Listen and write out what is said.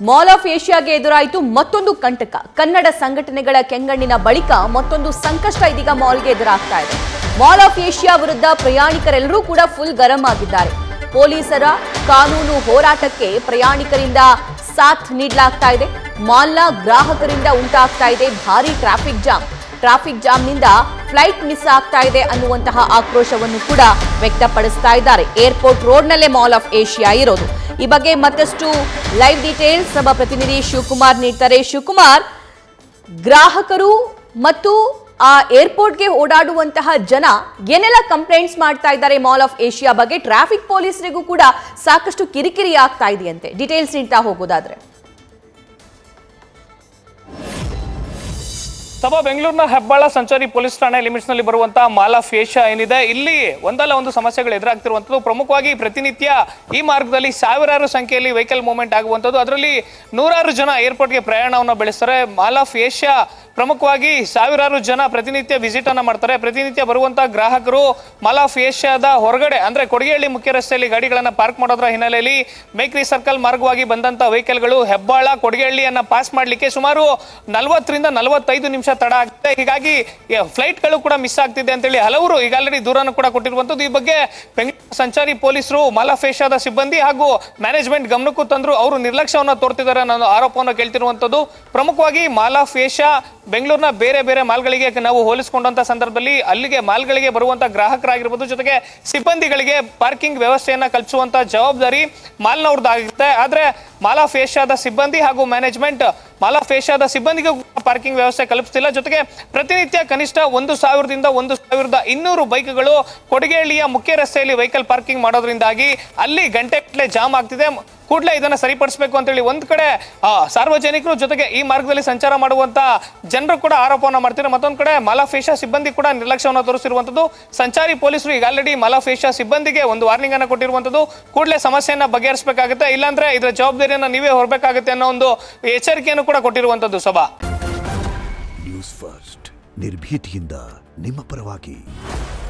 mall of ಏಷ್ಯಾಗೆ ಎದುರಾಯಿತು ಮತ್ತೊಂದು ಕಂಟಕ ಕನ್ನಡ ಸಂಘಟನೆಗಳ ಕೆಂಗಣ್ಣಿನ ಬಳಿಕ ಮತ್ತೊಂದು ಸಂಕಷ್ಟ ಇದೀಗ ಮಾಲ್ಗೆ ಎದುರಾಗ್ತಾ ಇದೆ ಮಾಲ್ ಆಫ್ ಏಷ್ಯಾ ವಿರುದ್ಧ ಪ್ರಯಾಣಿಕರೆಲ್ಲರೂ ಕೂಡ ಫುಲ್ ಗರಂ ಆಗಿದ್ದಾರೆ ಪೊಲೀಸರ ಕಾನೂನು ಹೋರಾಟಕ್ಕೆ ಪ್ರಯಾಣಿಕರಿಂದ ಸಾಥ್ ನೀಡಲಾಗ್ತಾ ಇದೆ ಮಾಲ್ನ ಗ್ರಾಹಕರಿಂದ ಉಂಟಾಗ್ತಾ ಇದೆ ಭಾರಿ ಟ್ರಾಫಿಕ್ ಜಾಮ್ ಟ್ರಾಫಿಕ್ ಜಾಮ್ನಿಂದ ಫ್ಲೈಟ್ ಮಿಸ್ ಆಗ್ತಾ ಇದೆ ಅನ್ನುವಂತಹ ಆಕ್ರೋಶವನ್ನು ಕೂಡ ವ್ಯಕ್ತಪಡಿಸ್ತಾ ಇದ್ದಾರೆ ಏರ್ಪೋರ್ಟ್ ರೋಡ್ನಲ್ಲೇ ಮಾಲ್ ಆಫ್ ಏಷ್ಯಾ ಇರೋದು ಈ ಬಗ್ಗೆ ಮತ್ತಷ್ಟು ಲೈವ್ ಡೀಟೇಲ್ಸ್ ನಮ್ಮ ಪ್ರತಿನಿಧಿ ಶಿವಕುಮಾರ್ ನೀಡ್ತಾರೆ ಶಿವಕುಮಾರ್ ಗ್ರಾಹಕರು ಮತ್ತು ಆ ಏರ್ಪೋರ್ಟ್ಗೆ ಓಡಾಡುವಂತಹ ಜನ ಏನೆಲ್ಲ ಕಂಪ್ಲೇಂಟ್ಸ್ ಮಾಡ್ತಾ ಇದ್ದಾರೆ ಮಾಲ್ ಆಫ್ ಏಷ್ಯಾ ಬಗ್ಗೆ ಟ್ರಾಫಿಕ್ ಪೊಲೀಸರಿಗೂ ಕೂಡ ಸಾಕಷ್ಟು ಕಿರಿಕಿರಿ ಆಗ್ತಾ ಇದೆಯಂತೆ ಡೀಟೇಲ್ಸ್ ನೀಡ್ತಾ ಹೋಗೋದಾದ್ರೆ ಸಭಾ ಬೆಂಗಳೂರಿನ ಹೆಬ್ಬಾಳ ಸಂಚಾರಿ ಪೊಲೀಸ್ ಠಾಣೆ ಲಿಮಿಟ್ಸ್ ನಲ್ಲಿ ಬರುವಂತಹ ಮಾಲ್ ಆಫ್ ಏಷ್ಯಾ ಏನಿದೆ ಇಲ್ಲಿ ಒಂದಲ್ಲ ಒಂದು ಸಮಸ್ಯೆಗಳು ಎದುರಾಗ್ತಿರುವಂತದ್ದು ಪ್ರಮುಖವಾಗಿ ಪ್ರತಿನಿತ್ಯ ಈ ಮಾರ್ಗದಲ್ಲಿ ಸಾವಿರಾರು ಸಂಖ್ಯೆಯಲ್ಲಿ ವೆಹಿಕಲ್ ಮೂವ್ಮೆಂಟ್ ಆಗುವಂಥದ್ದು ಅದರಲ್ಲಿ ನೂರಾರು ಜನ ಏರ್ಪೋರ್ಟ್ಗೆ ಪ್ರಯಾಣವನ್ನು ಬೆಳೆಸ್ತಾರೆ ಮಾಲ್ ಆಫ್ ಏಷ್ಯಾ ಪ್ರಮುಖವಾಗಿ ಸಾವಿರಾರು ಜನ ಪ್ರತಿನಿತ್ಯ ವಿಸಿಟ್ ಅನ್ನ ಮಾಡ್ತಾರೆ ಪ್ರತಿನಿತ್ಯ ಬರುವಂತಹ ಗ್ರಾಹಕರು ಮಾಲ್ ಆಫ್ ಏಷ್ಯಾದ ಹೊರಗಡೆ ಅಂದ್ರೆ ಕೊಡಗೇಹಳ್ಳಿ ಮುಖ್ಯ ರಸ್ತೆಯಲ್ಲಿ ಗಾಡಿಗಳನ್ನ ಪಾರ್ಕ್ ಮಾಡೋದ್ರ ಹಿನ್ನೆಲೆಯಲ್ಲಿ ಮೇಕ್ರಿ ಸರ್ಕಲ್ ಮಾರ್ಗವಾಗಿ ಬಂದಂತ ವೆಹಿಕಲ್ಗಳು ಹೆಬ್ಬಾಳ ಕೊಡಗೇಹಳ್ಳಿಯನ್ನ ಪಾಸ್ ಮಾಡ್ಲಿಕ್ಕೆ ಸುಮಾರು ನಲವತ್ತರಿಂದ ನಲವತ್ತೈದು ನಿಮಿಷ ತಡ ಆಗುತ್ತೆ ಹೀಗಾಗಿ ಫ್ಲೈಟ್ಗಳು ಕೂಡ ಮಿಸ್ ಆಗ್ತಿದೆ ಅಂತೇಳಿ ಹಲವರು ಈಗ ಆಲ್ರೆಡಿ ದೂರನ್ನು ಕೂಡ ಕೊಟ್ಟಿರುವಂತದ್ದು ಈ ಬಗ್ಗೆ ಬೆಂಗಳೂರು ಸಂಚಾರಿ ಪೊಲೀಸರು ಮಾಲ್ ಆಫ್ ಏಷ್ಯಾದ ಸಿಬ್ಬಂದಿ ಹಾಗೂ ಮ್ಯಾನೇಜ್ಮೆಂಟ್ ಗಮನಕ್ಕೂ ತಂದ್ರು ಅವರು ನಿರ್ಲಕ್ಷ್ಯವನ್ನು ತೋರ್ತಿದ್ದಾರೆ ಅನ್ನೋ ಆರೋಪವನ್ನು ಕೇಳ್ತಿರುವಂತದ್ದು ಪ್ರಮುಖವಾಗಿ ಮಾಲ್ ಆಫ್ ಏಷ್ಯಾ ಬೆಂಗಳೂರಿನ ಬೇರೆ ಬೇರೆ ಮಾಲ್ಗಳಿಗೆ ನಾವು ಹೋಲಿಸಿಕೊಂಡಂತ ಸಂದರ್ಭದಲ್ಲಿ ಅಲ್ಲಿಗೆ ಮಾಲ್ಗಳಿಗೆ ಬರುವಂತ ಗ್ರಾಹಕರಾಗಿರ್ಬೋದು ಜೊತೆಗೆ ಸಿಬ್ಬಂದಿಗಳಿಗೆ ಪಾರ್ಕಿಂಗ್ ವ್ಯವಸ್ಥೆಯನ್ನ ಕಲ್ಪಿಸುವಂತ ಜವಾಬ್ದಾರಿ ಮಾಲ್ನವ್ರದ್ದಾಗಿರುತ್ತೆ ಆದ್ರೆ ಮಾಲ್ ಆಫ್ ಏಷ್ಯಾದ ಸಿಬ್ಬಂದಿ ಹಾಗೂ ಮ್ಯಾನೇಜ್ಮೆಂಟ್ ಮಾಲ್ ಆಫ್ ಏಷ್ಯಾದ ಸಿಬ್ಬಂದಿಗೂ ಪಾರ್ಕಿಂಗ್ ವ್ಯವಸ್ಥೆ ಕಲ್ಪಿಸ್ತಿಲ್ಲ ಜೊತೆಗೆ ಪ್ರತಿನಿತ್ಯ ಕನಿಷ್ಠ ಒಂದು ಸಾವಿರದಿಂದ ಒಂದು ಸಾವಿರದ ಇನ್ನೂರು ಬೈಕ್ಗಳು ಕೊಡಗೇಹಳ್ಳಿಯ ಮುಖ್ಯ ರಸ್ತೆಯಲ್ಲಿ ವೆಹಿಕಲ್ ಪಾರ್ಕಿಂಗ್ ಮಾಡೋದ್ರಿಂದಾಗಿ ಅಲ್ಲಿ ಗಂಟೆಗಟ್ಟಲೆ ಜಾಮ್ ಆಗ್ತಿದೆ ಕೂಡಲೇ ಇದನ್ನ ಸರಿಪಡಿಸಬೇಕು ಅಂತೇಳಿ ಒಂದ್ ಕಡೆ ಆ, ಸಾರ್ವಜನಿಕರು ಜೊತೆಗೆ ಈ ಮಾರ್ಗದಲ್ಲಿ ಸಂಚಾರ ಮಾಡುವಂತ ಜನರು ಕೂಡ ಆರೋಪವನ್ನ ಮಾಡ್ತಾರೆ ಮತ್ತೊಂದ್ ಕಡೆ ಮಾಲ್ ಆಫ್ ಏಷ್ಯಾ ಸಿಬ್ಬಂದಿ ಕೂಡ ನಿರ್ಲಕ್ಷ್ಯವನ್ನು ತೋರಿಸಿರುವಂತದ್ದು ಸಂಚಾರಿ ಪೊಲೀಸರು ಈಗ ಆಲ್ರೆಡಿ ಮಾಲ್ ಆಫ್ ಏಷ್ಯಾ ಸಿಬ್ಬಂದಿಗೆ ಒಂದು ವಾರ್ನಿಂಗ್ ಅನ್ನ ಕೊಟ್ಟಿರುವಂತದ್ದು ಕೂಡಲೇ ಸಮಸ್ಯೆಯನ್ನ ಬಗೆಹರಿಸಬೇಕಾಗುತ್ತೆ ಇಲ್ಲಾಂದ್ರೆ ಇದರ ಜವಾಬ್ದಾರಿಯನ್ನ ನೀವೇ ಹೊರಬೇಕಾಗುತ್ತೆ ಅನ್ನೋ ಒಂದು ಎಚ್ಚರಿಕೆಯನ್ನು ಕೂಡ ಕೊಟ್ಟಿರುವಂತದ್ದು ಸಭಾ ನ್ಯೂಸ್ ಫಸ್ಟ್ ನಿರ್ಭೀತಿಯಿಂದ ನಿಮ್ಮ ಪರವಾಗಿ